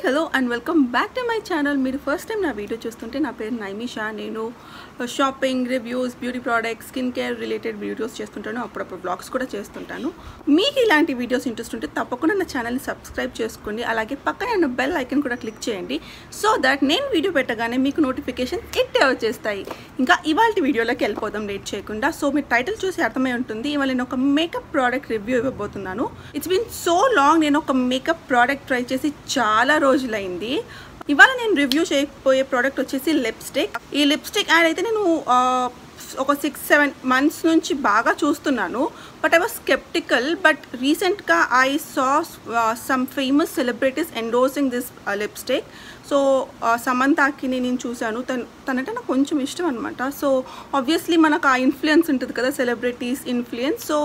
Hello and welcome back to my channel మీరు first time నా video చూస్తుంటే నా పేరు నైమిషా నేను shopping reviews beauty products skin care related videos చేస్తుంటాను అప్పుడప్పుడు బ్లాగ్స్ కూడా చేస్తుంటాను మీకు ఇలాంటి వీడియోస్ ఇంట్రెస్ట్ ఉంటే తప్పకుండా నా ఛానల్ని సబ్స్క్రైబ్ చేసుకోండి అలాగే పక్కన ఉన్న బెల్ ఐకన్ కూడా క్లిక్ చేయండి సో దట్ నేను వీడియో పెట్టగానే మీకు నోటిఫికేషన్ ఇట్టే వచ్చేస్తాయి ఇంకా ఇవాళ వీడియోలోకి వెళ్ళిపోదాం లేట్ చేయకుండా సో మీ టైటిల్ చూసి అర్థమై ఉంటుంది ఇవాళ నేను ఒక మేకప్ ప్రోడక్ట్ రివ్యూ ఇవ్వబోతున్నాను ఇట్స్ బీన్ సో లాంగ్ నేను ఒక మేకప్ ప్రోడక్ట్ ట్రై చేసి చాలా రోజులైంది ఇవాళ నేను రివ్యూ చేయబోయే ప్రోడక్ట్ వచ్చేసి లిప్స్టిక్ ఈ లిప్స్టిక్ యాడ్ అయితే నేను ఆ, ఒక సిక్స్ సెవెన్ మంత్స్ నుంచి బాగా చూస్తున్నాను but I was skeptical but రీసెంట్గా I saw some famous celebrities endorsing this lipstick so సమంతాకి నేను చూశాను తను తనంటే నాకు కొంచెం ఇష్టం అనమాట సో ఆబ్వియస్లీ మనకు ఆ ఇన్ఫ్లుయెన్స్ ఉంటుంది కదా సెలబ్రిటీస్ ఇన్ఫ్లుయెన్స్ సో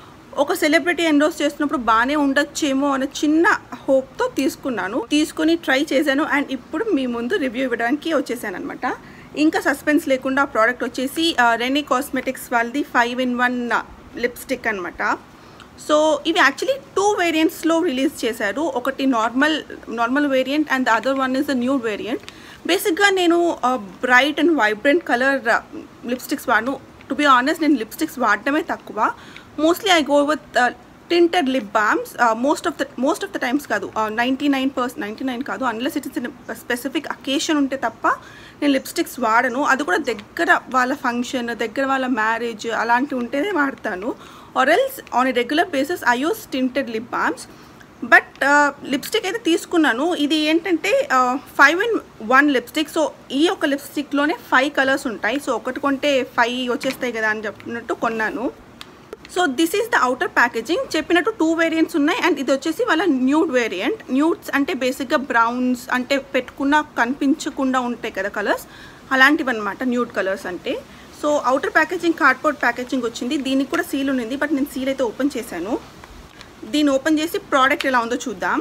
ఒక సెలబ్రిటీ ఎండోస్ చేస్తున్నప్పుడు బాగానే ఉండొచ్చేమో అనే చిన్న హోప్తో తీసుకున్నాను తీసుకుని ట్రై చేశాను అండ్ ఇప్పుడు మీ ముందు రివ్యూ ఇవ్వడానికి వచ్చేసాను అనమాట ఇంకా సస్పెన్స్ లేకుండా ఆ ప్రోడక్ట్ వచ్చేసి రెనీ కాస్మెటిక్స్ వాళ్ళది ఫైవ్ ఇన్ వన్ లిప్స్టిక్ అనమాట సో ఇవి యాక్చువల్లీ టూ వేరియంట్స్లో రిలీజ్ చేశారు ఒకటి normal normal variant and the other one is the new variant బేసిక్గా నేను bright and vibrant colour lipsticks వాడను టు బి ఆనెస్ట్ నేను లిప్స్టిక్స్ వాడడమే తక్కువ mostly I go with tinted lip balms most of the most of the times కాదు ninety nine percent ninety nine కాదు unless it is specific occasion ఉంటే తప్ప నేను lipsticks వాడను అది కూడా దగ్గర వాళ్ళ ఫంక్షన్ దగ్గర వాళ్ళ మ్యారేజ్ అలాంటివి ఉంటేనే వాడతాను or else on a regular basis I use tinted lip balms but lipstick అయితే తీసుకున్నాను ఇది ఏంటంటే five in one lipstick so ఈ ఒక లిప్స్టిక్లోనే ఫైవ్ కలర్స్ ఉంటాయి సో ఒకటి కొంటే ఫైవ్ వచ్చేస్తాయి కదా అని చెప్పినట్టు కొన్నాను so this is the outer packaging చెప్పినట్టు టూ వేరియంట్స్ ఉన్నాయి అండ్ ఇది వచ్చేసి వాళ్ళ న్యూడ్ వేరియంట్ న్యూడ్స్ అంటే బేసిక్గా బ్రౌన్స్ అంటే పెట్టుకున్న కనిపించకుండా ఉంటాయి కదా కలర్స్ అలాంటివి అనమాట న్యూడ్ కలర్స్ అంటే so outer packaging cardboard packaging వచ్చింది దీనికి కూడా సీల్ ఉన్నింది బట్ నేను సీల్ అయితే ఓపెన్ చేశాను దీన్ని ఓపెన్ చేసి ప్రోడక్ట్ ఎలా ఉందో చూద్దాం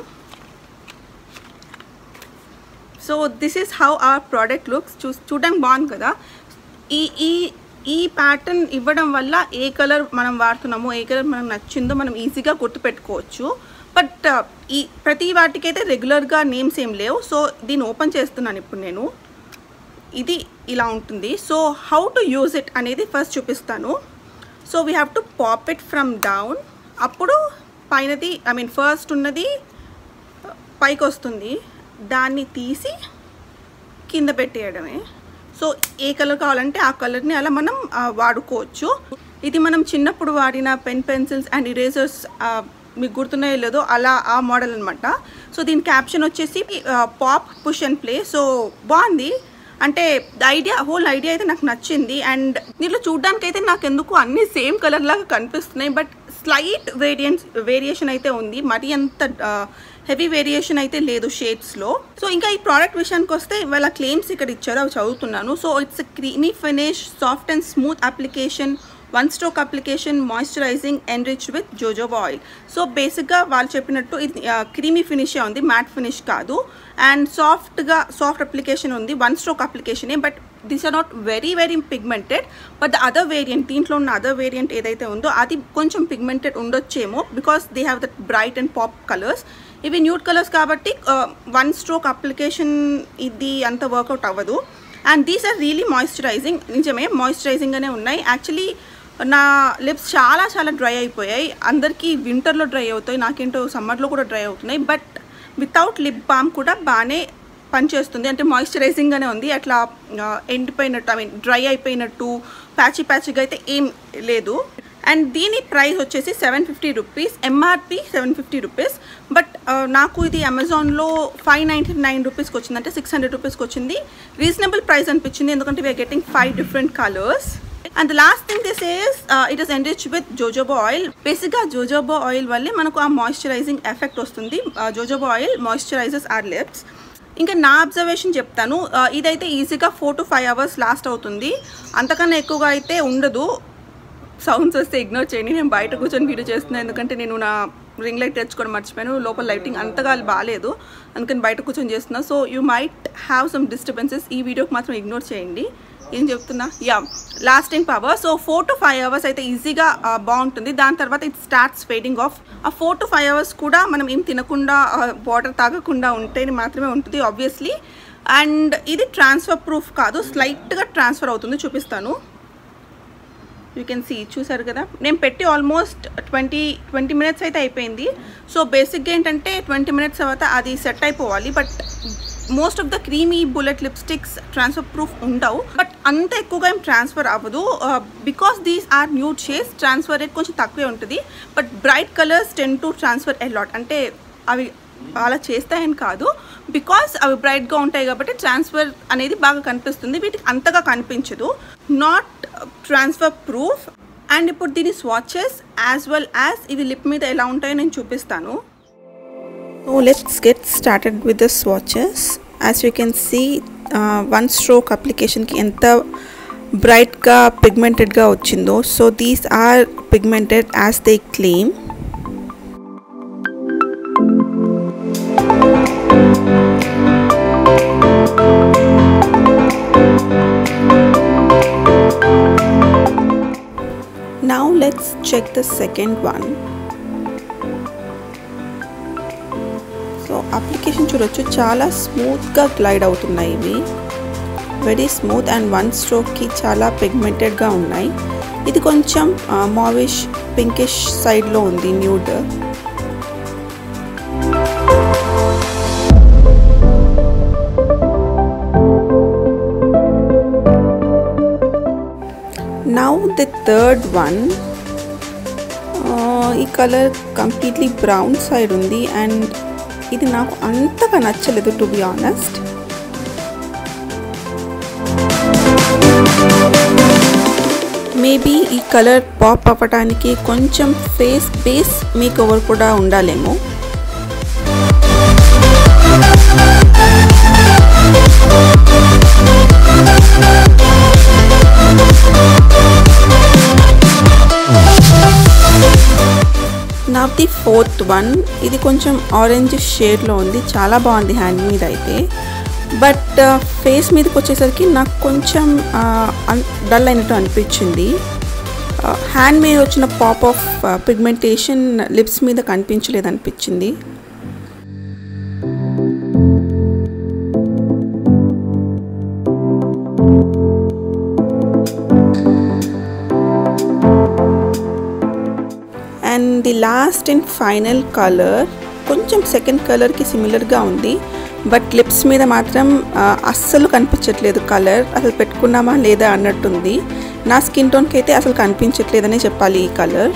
so this is how our product looks చూ చూడడానికి బాగుంది కదా ఈ ఈ ఈ ప్యాటర్న్ ఇవ్వడం వల్ల ఏ కలర్ మనం వాడుతున్నామో ఏ కలర్ మనకు నచ్చిందో మనం ఈజీగా గుర్తుపెట్టుకోవచ్చు బట్ ఈ ప్రతి వాటికైతే రెగ్యులర్గా నేమ్స్ ఏం లేవు సో దీన్ని ఓపెన్ చేస్తున్నాను ఇప్పుడు నేను ఇది ఇలా ఉంటుంది so how to use it అనేది ఫస్ట్ చూపిస్తాను so we have to pop it from down అప్పుడు పైనది ఐ మీన్ ఫస్ట్ ఉన్నది పైకి వస్తుంది దాన్ని తీసి కింద పెట్టేయడమే సో ఏ కలర్ కావాలంటే ఆ కలర్ని అలా మనం ఆ, వాడుకోవచ్చు ఇది మనం చిన్నప్పుడు వాడిన పెన్ పెన్సిల్స్ అండ్ ఇరేజర్స్ మీకు గుర్తున్నాయో లేదో అలా ఆ మోడల్ అనమాట సో దీని క్యాప్షన్ వచ్చేసి pop push and play so బాగుంది అంటే ఐడియా హోల్ ఐడియా అయితే నాకు నచ్చింది అండ్ దీంట్లో చూడడానికి అయితే నాకు ఎందుకు అన్ని సేమ్ కలర్ లాగా కనిపిస్తున్నాయి బట్ స్లైట్ వేరియంట్స్ వేరియేషన్ అయితే ఉంది మరి అంత హెవీ వేరియేషన్ అయితే లేదు షేడ్స్లో సో ఇంకా ఈ ప్రోడక్ట్ విషయానికి వస్తే వాళ్ళ క్లెయిమ్స్ ఇక్కడ ఇచ్చారు అవి చదువుతున్నాను so it's creamy finish soft and smooth application one stroke application moisturising enrich with jojoba oil so బేసిక్గా వాళ్ళు చెప్పినట్టు ఇది క్రీమీ ఫినిషే ఉంది మ్యాట్ ఫినిష్ కాదు అండ్ సాఫ్ట్గా సాఫ్ట్ అప్లికేషన్ ఉంది వన్ స్ట్రోక్ అప్లికేషనే but this are not very very pigmented but the other variant దీంట్లో ఉన్న అదర్ వేరియంట్ ఏదైతే ఉందో అది కొంచెం పిగ్మెంటెడ్ ఉండొచ్చేమో because they have that bright and pop colours ఇవి న్యూడ్ కలర్స్ కాబట్టి వన్ స్ట్రోక్ అప్లికేషన్ ఇది అంత వర్కౌట్ అవ్వదు and these are really moisturising నిజమే మాయిశ్చరైజింగ్గానే ఉన్నాయి యాక్చువల్లీ నా లిప్స్ చాలా చాలా డ్రై అయిపోయాయి అందరికీ వింటర్లో డ్రై అవుతాయి నాకేంటో సమ్మర్లో కూడా డ్రై అవుతున్నాయి బట్ వితౌట్ లిప్ బామ్ కూడా బాగానే పనిచేస్తుంది అంటే మాయిశ్చరైజింగ్గానే ఉంది అట్లా ఆ, ఎండిపోయినట్టు ఐ మీన్ డ్రై అయిపోయినట్టు ప్యాచీ ప్యాచీగా అయితే ఏం లేదు అండ్ దీని ప్రైస్ వచ్చేసి seven fifty rupees MRP seven fifty rupees but నాకు ఇది అమెజాన్లో ఫైవ్ నైంటీ నైన్ రూపీస్కి వచ్చింది అంటే సిక్స్ హండ్రెడ్ రూపీస్కి వచ్చింది రీజనబుల్ ప్రైస్ అనిపించింది ఎందుకంటే we're getting five different colours and the last thing this is it is enrich with jojoba oil బేసిక్గా జోజోబో ఆయిల్ వల్లే మనకు ఆ మాయిశ్చరైజింగ్ ఎఫెక్ట్ వస్తుంది jojoba oil moisturisers are lips ఇంకా నా అబ్జర్వేషన్ చెప్తాను ఆ, ఇదైతే ఈజీగా four to five hours last అవుతుంది అంతకన్నా ఎక్కువగా అయితే ఉండదు సౌండ్స్ వస్తే ఇగ్నోర్ చేయండి నేను బయట కూర్చొని వీడియో చేస్తున్నాను ఎందుకంటే నేను నా రింగ్ లైట్ తెచ్చుకోవడం మర్చిపోయాను లోపల లైటింగ్ అంతగా బాగాలేదు అందుకని బయట కూర్చొని చేస్తున్నా so you might have some disturbances ఈ వీడియోకి మాత్రం ఇగ్నోర్ చేయండి ఏం చెప్తున్నా yeah lasting power so four to five hours అయితే ఈజీగా బాగుంటుంది దాని తర్వాత ఇట్ స్టార్ట్స్ ఫేడింగ్ ఆఫ్ ఆ ఫోర్ టు ఫైవ్ అవర్స్ కూడా మనం ఏం తినకుండా వాటర్ తాగకుండా ఉంటేనే మాత్రమే ఉంటుంది ఆబ్వియస్లీ అండ్ ఇది ట్రాన్స్ఫర్ ప్రూఫ్ కాదు స్లైట్గా ట్రాన్స్ఫర్ అవుతుంది చూపిస్తాను యూ కెన్ సీ చూసారు కదా నేను పెట్టి ఆల్మోస్ట్ ట్వంటీ ట్వంటీ మినిట్స్ అయితే అయిపోయింది సో బేసిక్గా ఏంటంటే ట్వంటీ మినిట్స్ తర్వాత అది సెట్ అయిపోవాలి but most of the creamy bullet lipsticks transfer proof ఉండవు బట్ అంత ఎక్కువగా ఏం ట్రాన్స్ఫర్ అవ్వదు because these are nude shades transfer rate కొంచెం తక్కువే ఉంటుంది but bright colours tend to transfer a lot అంటే అవి అలా చేస్తాయని కాదు బికాస్ అవి బ్రైట్గా ఉంటాయి కాబట్టి ట్రాన్స్ఫర్ అనేది బాగా కనిపిస్తుంది వీటికి అంతగా కనిపించదు నాట్ ట్రాన్స్ఫర్ ప్రూఫ్ అండ్ ఇప్పుడు దీని స్వాచెస్ యాజ్ వెల్ యాజ్ ఇవి లిప్ మీద ఎలా ఉంటాయో నేను చూపిస్తాను so let's get started with the swatches as you can see one stroke అప్లికేషన్కి ఎంత బ్రైట్గా పిగ్మెంటెడ్గా వచ్చిందో so these are pigmented as they claim Now let's check the second one. So application చూడొచ్చు చాలా స్మూత్గా గ్లైడ్ అవుతున్నాయి ఇవి వెరీ స్మూత్ అండ్ వన్ స్ట్రోక్కి చాలా పిగ్మెంటెడ్గా ఉన్నాయి ఇది కొంచెం మావిష్ పింకిష్ సైడ్లో ఉంది nude now the third one ఈ కలర్ కంప్లీట్లీ బ్రౌన్ సైడ్ ఉంది అండ్ ఇది నాకు అంతగా నచ్చలేదు టు బి ఆనెస్ట్ మేబీ ఈ కలర్ పాప్ అవ్వడానికి కొంచెం ఫేస్ బేస్ మేక్ ఓవర్ కూడా ఉండాలేమో నా ది ఫోర్త్ వన్ ఇది కొంచెం ఆరెంజ్ షేడ్లో ఉంది చాలా బాగుంది హ్యాండ్ మీద అయితే బట్ ఫేస్ మీదకి వచ్చేసరికి నాకు కొంచెం డల్ అయినట్టు అనిపించింది హ్యాండ్ మీద వచ్చిన పాప్ ఆఫ్ పిగ్మెంటేషన్ లిప్స్ మీద కనిపించలేదు అనిపించింది and the last and final colour కొంచెం సెకండ్ కలర్కి సిమిలర్గా ఉంది బట్ లిప్స్ మీద మాత్రం అస్సలు కనిపించట్లేదు కలర్ అసలు పెట్టుకున్నామా లేదా అన్నట్టుంది నా స్కిన్ టోన్కి అయితే అసలు కనిపించట్లేదనే చెప్పాలి ఈ కలర్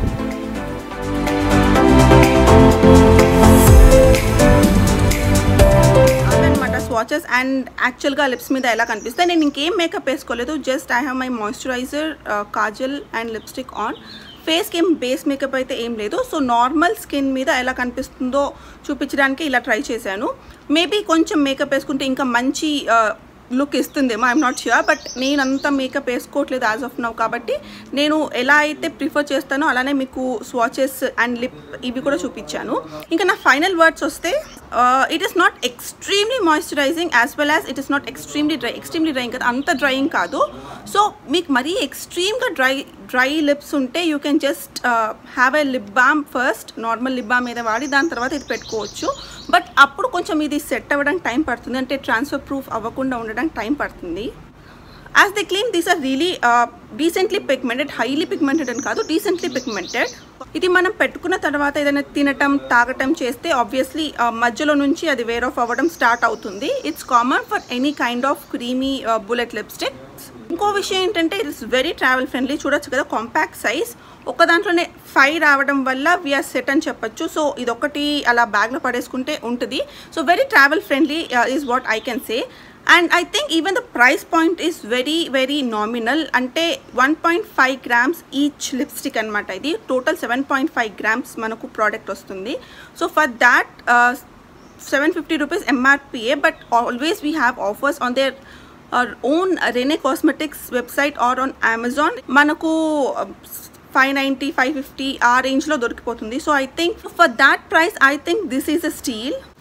అనమాట స్వాచెస్ అండ్ యాక్చువల్గా లిప్స్ మీద ఎలా కనిపిస్తాయి నేను ఇంకేం మేకప్ వేసుకోలేదు just I have my moisturiser kajal and lipstick on ఫేస్కి ఏం బేస్ మేకప్ అయితే ఏం లేదు సో నార్మల్ స్కిన్ మీద ఎలా కనిపిస్తుందో చూపించడానికి ఇలా ట్రై చేశాను మేబీ కొంచెం మేకప్ వేసుకుంటే ఇంకా మంచి లుక్ ఇస్తుందేమో ఐఎమ్ నాట్ ష్యూర్ బట్ నేను అంత మేకప్ వేసుకోవట్లేదు యాజ్ ఆఫ్ నౌ కాబట్టి నేను ఎలా అయితే ప్రిఫర్ చేస్తానో అలానే మీకు స్వాచెస్ అండ్ లిప్ ఇవి కూడా చూపించాను ఇంకా నా ఫైనల్ వర్డ్స్ వస్తే it is not extremely moisturising as well as it is not extremely dry extremely drying కదా అంత డ్రైయింగ్ కాదు సో మీకు మరీ ఎక్స్ట్రీమ్గా డ్రై డ్రై లిప్స్ ఉంటే you can just have a lip balm first normal lip balm మీద వాడి దాని తర్వాత ఇది పెట్టుకోవచ్చు బట్ అప్పుడు కొంచెం ఇది సెట్ అవ్వడానికి టైం పడుతుంది అంటే ట్రాన్స్ఫర్ ప్రూఫ్ అవ్వకుండా ఉండడానికి టైం పడుతుంది as the claim these are really decently pigmented highly pigmented అని కాదు డీసెంట్లీ పిగ్మెంటెడ్ ఇది మనం పెట్టుకున్న తర్వాత ఏదైనా తినటం తాగటం చేస్తే ఆబ్వియస్లీ మధ్యలో నుంచి అది వేర్ ఆఫ్ అవ్వడం స్టార్ట్ అవుతుంది it's common for any kind of creamy bullet lipstick ఇంకో విషయం ఏంటంటే ఇట్స్ వెరీ ట్రావెల్ ఫ్రెండ్లీ చూడొచ్చు కదా కాంపాక్ట్ సైజ్ ఒక దాంట్లోనే ఫైవ్ రావడం వల్ల వీఆర్ సెట్ అని చెప్పొచ్చు సో ఇది ఒకటి అలా బ్యాగ్లో పడేసుకుంటే ఉంటుంది so very travel friendly is what I can say and I think even the price point is very very nominal అంటే one point five grams each lipstick అనమాట ఇది total seven point five grams మనకు product వస్తుంది so for that seven fifty rupees ఎంఆర్పిఏ but always we have offers on their own Renee cosmetics website or on Amazon మనకు five ninety five fifty ఆ రేంజ్లో దొరికిపోతుంది so I think for that price I think this is a steal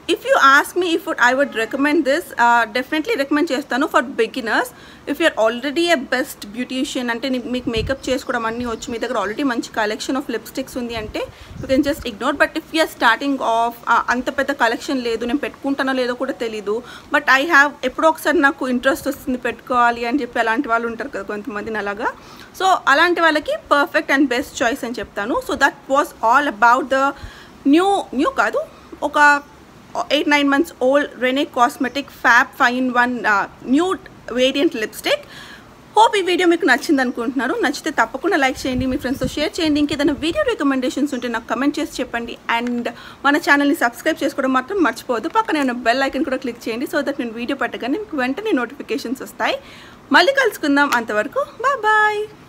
if you ask me if I would recommend this definitely recommend చేస్తాను for beginners if you're already a best beautician అంటే నీ- మీకు makeup చేసుకోవడం అన్నీ వచ్చి మీ దగ్గర already మంచి collection of lipsticks ఉంది అంటే you can just ignore but if you're starting off అంత పెద్ద కలెక్షన్ లేదు నేను పెట్టుకుంటానో లేదో కూడా తెలీదు బట్ ఐ హ్యావ్ ఎప్పుడో ఒకసారి నాకు ఇంట్రెస్ట్ వస్తుంది పెట్టుకోవాలి అని చెప్పి అలాంటి వాళ్ళు ఉంటారు కదా కొంతమందిని అలాగా సో అలాంటి వాళ్ళకి పర్ఫెక్ట్ అండ్ బెస్ట్ చాయిస్ అని చెప్తాను so that was all about the new new కాదు ఒక eight nine months old Renee cosmetic fab five one nude variant lipstick hope ఈ వీడియో మీకు నచ్చింది అనుకుంటున్నారు నచ్చితే తప్పకుండా లైక్ చేయండి మీ ఫ్రెండ్స్తో షేర్ చేయండి ఇంకేదైనా వీడియో రికమెండేషన్స్ ఉంటే నాకు కమెంట్ చేసి చెప్పండి అండ్ మన ఛానల్ని సబ్స్క్రైబ్ చేసుకోవడం మాత్రం మర్చిపోవద్దు పక్కన ఉన్న బెల్ ఐకన్ కూడా క్లిక్ చేయండి సో దట్ నేను వీడియో పెట్టగానే మీకు వెంటనే నోటిఫికేషన్స్ వస్తాయి మళ్ళీ కలుసుకుందాం అంతవరకు బాయ్ బాయ్